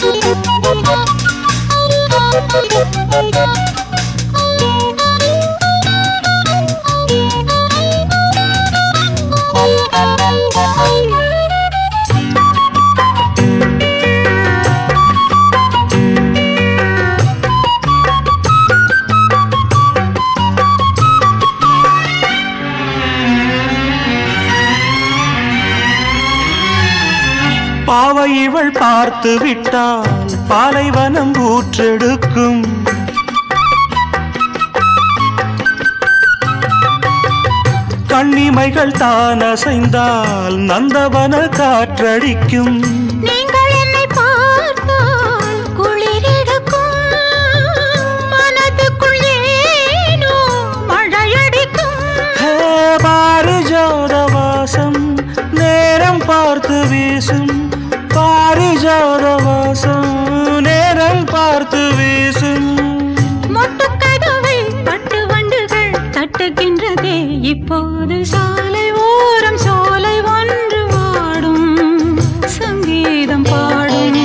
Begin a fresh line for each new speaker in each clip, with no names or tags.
பாவை இவள் பார்த்து விட்டால் பாலைவனம் ஊற்றெடுக்கும் கண்ணிமைகள் தான் அசைந்தால் நந்தவன காற்றடிக்கும்
நீங்கள் என்னை பார்த்தால் குளிரெடுக்கும் மனதுக்குள் ஏனோ மழையடிக்கும்
ஹே, பாரிஜாத வாசம் நேரம் பார்த்து வீசும் பாரிஜாத வாசம் நேரம் பார்த்து வீசும்
மொட்டுக்கதவை பட்டு வண்டுகள் தட்டுகின்றதே இப்போது சாலை ஓரம் சோலை ஒன்று வாடும் சங்கீதம் பாடும்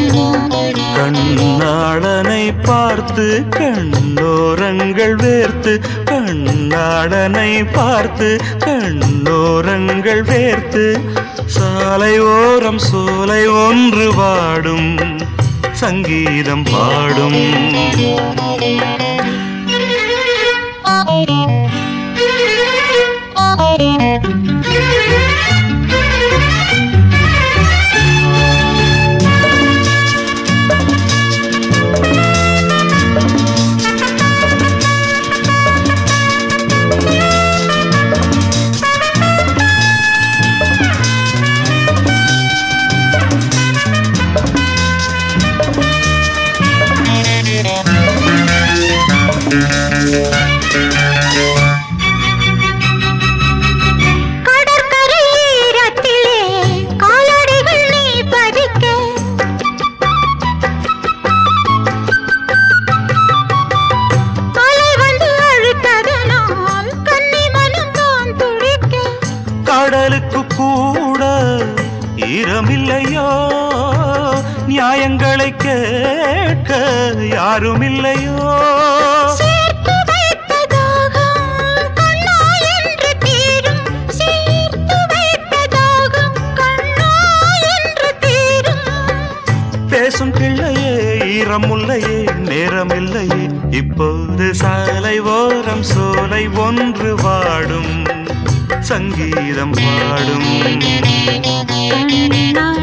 கண்ணாளனை பார்த்து கண்ணோரங்கள் வேர்த்து கண்ணாளனை பார்த்து கண்ணோரங்கள் வேர்த்து சாலை ஓரம் சோலை ஒன்று வாடும் சங்கீதம் பாடும்
கடற்கரை ஈரத்திலே காலடிகள் நீ பதிக்க அலை வந்து அழுத்ததனால் கன்னி மனம் தான் துடிக்க
கடலுக்கு கூட ஈரமில்லையோ நியாயங்களை கேட்க யாருமில்லையோ
சேர்த்து வைத்த தாகம் கண்ணா என்று தீரும் சேர்த்து வைத்த தாகம் கண்ணா என்று தீரும்
பேசும் பிள்ளையே ஈரமுல்லையே நேரமில்லையே இப்போது சாலை ஓரம் சோலை ஒன்று வாடும் சங்கீதம் பாடும்
கண்ணா